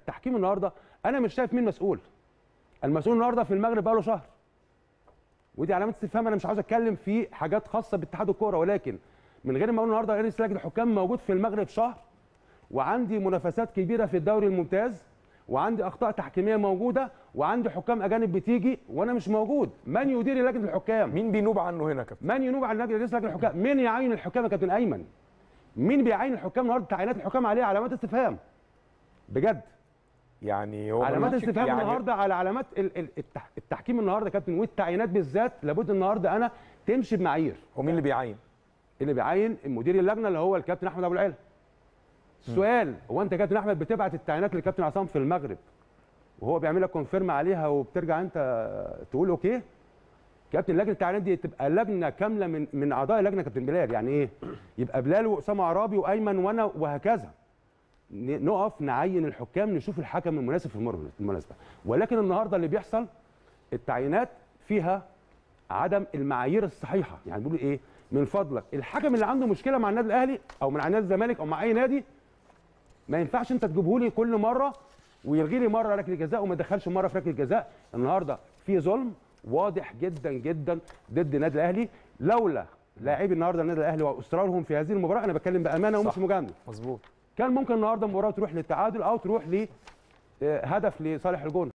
التحكيم النهارده انا مش شايف مين مسؤول المسؤول النهارده في المغرب بقاله شهر ودي علامه استفهام انا مش عاوز اتكلم في حاجات خاصه باتحاد الكوره ولكن من غير ما اقول النهارده رئيس لجنه الحكام موجود في المغرب شهر وعندي منافسات كبيره في الدوري الممتاز وعندي اخطاء تحكيميه موجوده وعندي حكام اجانب بتيجي وانا مش موجود من يدير لجنه الحكام مين بينوب عنه هنا يا كابتن من ينوب عن رئيس لجنه الحكام مين يعين الحكام يا كابتن ايمن مين بيعين الحكام النهارده تعيينات الحكام عليها علامات استفهام بجد يعني هو علامات ملوش- استفهام يعني النهارده على علامات ال- ال- التح- التحكيم النهارده يا كابتن والتعيينات بالذات لابد النهارده انا تمشي بمعايير هو مين اللي بيعين اللي بيعين مدير اللجنه اللي هو الكابتن احمد ابو العلا السؤال هو انت يا كابتن احمد بتبعت التعيينات للكابتن عصام في المغرب وهو بيعمل لك كونفيرم عليها وبترجع انت تقول اوكي كابتن لجنه التعيينات دي تبقى لجنه كامله من من اعضاء اللجنه كابتن بلال يعني ايه يبقى بلال واسامه عرابي وايمن وانا وهكذا ن- نقف نعين الحكام نشوف الحكم المناسب في المر- المناسبه ولكن النهارده اللي بيحصل التعيينات فيها عدم المعايير الصحيحه يعني بيقولوا ايه من فضلك الحكم اللي عنده مشكله مع النادي الاهلي او مع نادي الزمالك او مع اي نادي ما ينفعش انت تجيبه لي كل مره ويلغي لي مره ركله جزاء وما يدخلش مره في ركله جزاء النهارده في ظلم واضح جدا جدا ضد النادي الاهلي لولا لاعبي النهارده النادي الاهلي واصرارهم في هذه المباراه انا بتكلم بامانه ومش صح. مجامله مظبوط كان ممكن النهارده المباراه تروح للتعادل او تروح ل آه، هدف لصالح الجون